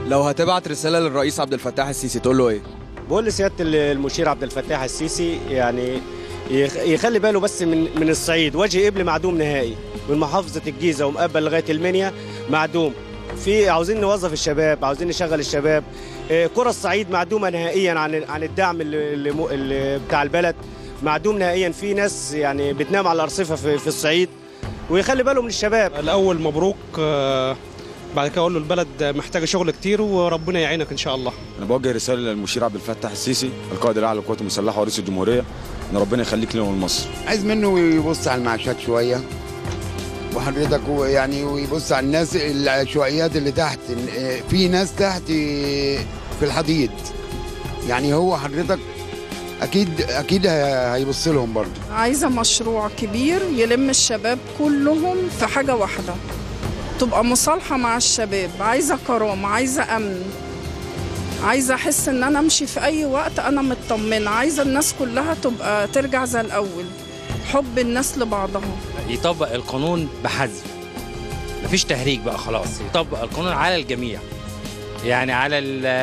لو هتبعت رساله للرئيس عبد الفتاح السيسي تقول له ايه بقول لسياده المشير عبد الفتاح السيسي يعني يخ- يخلي باله بس من من الصعيد وجه قبل معدوم نهائي من محافظه الجيزه ومقبل لغايه المنيا معدوم في عاوزين نوظف الشباب عاوزين نشغل الشباب آه، قرى الصعيد معدومه نهائيا عن عن الدعم اللي اللي مو- اللي بتاع البلد معدوم نهائيا في ناس يعني بتنام على الارصفه في, في الصعيد ويخلي باله من الشباب الاول مبروك آه، بعد كده اقول له البلد محتاجه شغل كتير وربنا يعينك ان شاء الله انا بوجه رساله للمشير عبد الفتاح السيسي القائد الاعلى للقوات المسلحه ورئيس الجمهوريه ان ربنا يخليك لنا ولمصر عايز منه يبص على المعاشات شويه وحضرتك هو يعني ويبص على الناس العشوائيات اللي تحت إن- في ناس تحت في الحضيض يعني هو حضرتك اكيد اكيد ه- هيبص لهم برضه عايزة مشروع كبير يلم الشباب كلهم في حاجة واحدة تبقى مصالحة مع الشباب عايزة كرامة عايزة أمن عايزة أحس إن أنا أمشي في أي وقت أنا مطمنة عايزة الناس كلها تبقى ترجع زي الأول حب الناس لبعضها يطبق القانون بحذف مفيش تهريج بقى خلاص يطبق القانون على الجميع يعني على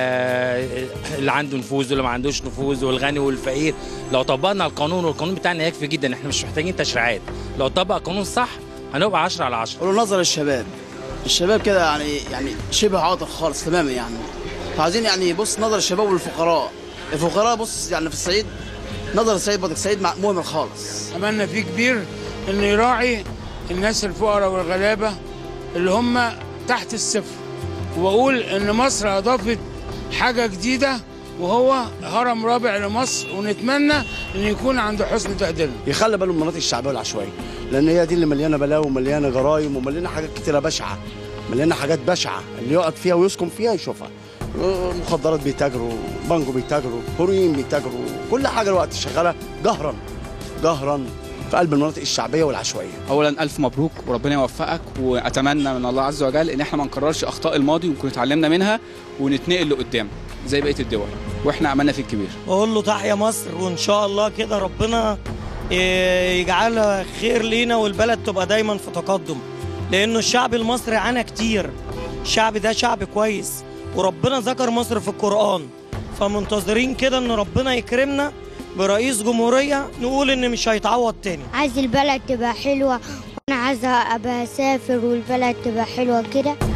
ال- اللي عنده نفوذ واللي ما عندوش نفوذ والغني والفقير لو طبقنا القانون والقانون بتاعنا يكفي جدا احنا مش محتاجين تشريعات لو طبق القانون صح هنبقى 10 على 10 ولو نظر الشباب الشباب كده يعني يعني شبه عاطل خالص تماما يعني فعايزين يعني يبص نظر الشباب والفقراء الفقراء بص يعني في الصعيد نظر الصعيد بدك الصعيد مع- مهمل خالص أملنا فيه كبير إنه يراعي الناس الفقراء والغلابة اللي هم تحت الصفر وأقول إن مصر أضافت حاجة جديدة وهو هرم رابع لمصر ونتمنى إن يكون عند حسن تقديرنا يخلي باله من المناطق الشعبيه والعشوائيه لان هي دي اللي مليانه بلاوي ومليانه جرايم ومليانه حاجات كتيره بشعه مليانه حاجات بشعه اللي يقعد فيها ويسكن فيها يشوفها مخدرات بيتاجروا بانجو بيتاجروا هيروين بيتاجروا كل حاجه الوقت شغاله جهرا جهرا في قلب المناطق الشعبيه والعشوائيه اولا الف مبروك وربنا يوفقك واتمنى من الله عز وجل ان احنا ما نكررش اخطاء الماضي ونكون اتعلمنا منها ونتنقل لقدام زي بقيه الدول واحنا عملنا فيه الكبير بقول له تحيا مصر وان شاء الله كده ربنا إيه، يجعلها خير لينا والبلد تبقى دايما في تقدم لانه الشعب المصري عانى كتير الشعب ده شعب كويس وربنا ذكر مصر في القرآن فمنتظرين كده ان ربنا يكرمنا برئيس جمهورية نقول ان مش هيتعوض تاني عايز البلد تبقى حلوة وانا عايزة ابقى اسافر والبلد تبقى حلوة كده